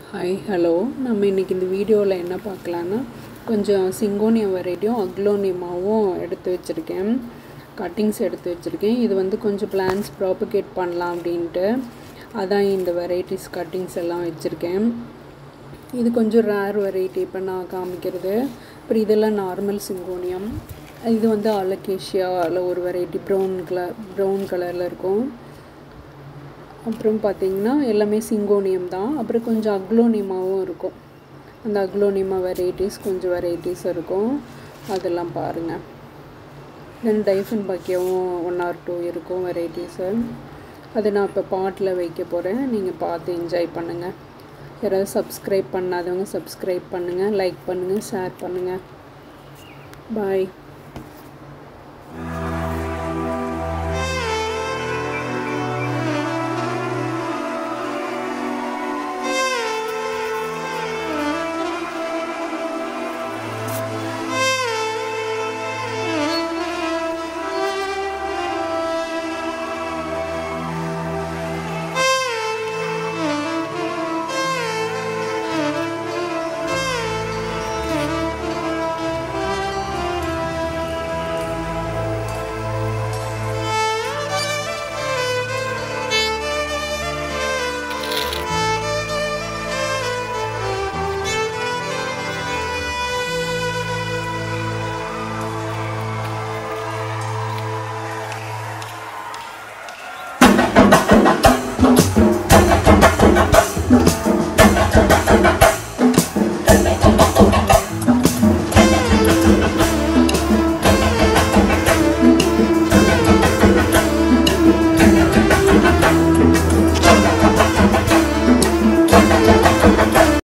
hi hello நம்ம இன்றைக்கி இந்த வீடியோவில் என்ன பார்க்கலான்னா கொஞ்சம் சிங்கோனியம் வெரைட்டியும் அக்லோனியமாவும் எடுத்து வச்சுருக்கேன் கட்டிங்ஸ் எடுத்து வச்சுருக்கேன் இது வந்து கொஞ்சம் பிளான்ஸ் ப்ராபகேட் பண்ணலாம் அப்படின்ட்டு அதான் இந்த வெரைட்டிஸ் கட்டிங்ஸ் எல்லாம் வச்சுருக்கேன் இது கொஞ்சம் ரேர் வெரைட்டி இப்போ நான் காமிக்கிறது அப்புறம் இதெல்லாம் நார்மல் சிங்கோனியம் இது வந்து அலகேஷியாவில் ஒரு வெரைட்டி ப்ரௌன் கலர் ப்ரௌன் கலரில் இருக்கும் அப்புறம் பார்த்திங்கன்னா எல்லாமே சிங்கோனியம் தான் அப்புறம் கொஞ்சம் அக்லோனியமாகவும் இருக்கும் அந்த அக்லோனியமா வெரைட்டிஸ் கொஞ்சம் வெரைட்டிஸ் இருக்கும் அதெல்லாம் பாருங்கள் தென் டைஃபன் பாக்கியாவும் ஒன் ஆர் டூ இருக்கும் வெரைட்டிஸு அதை நான் இப்போ பாட்டில் வைக்க போகிறேன் நீங்கள் பார்த்து என்ஜாய் பண்ணுங்கள் யாராவது சப்ஸ்கிரைப் பண்ணாதவங்க சப்ஸ்கிரைப் பண்ணுங்கள் லைக் பண்ணுங்கள் ஷேர் பண்ணுங்கள் பாய்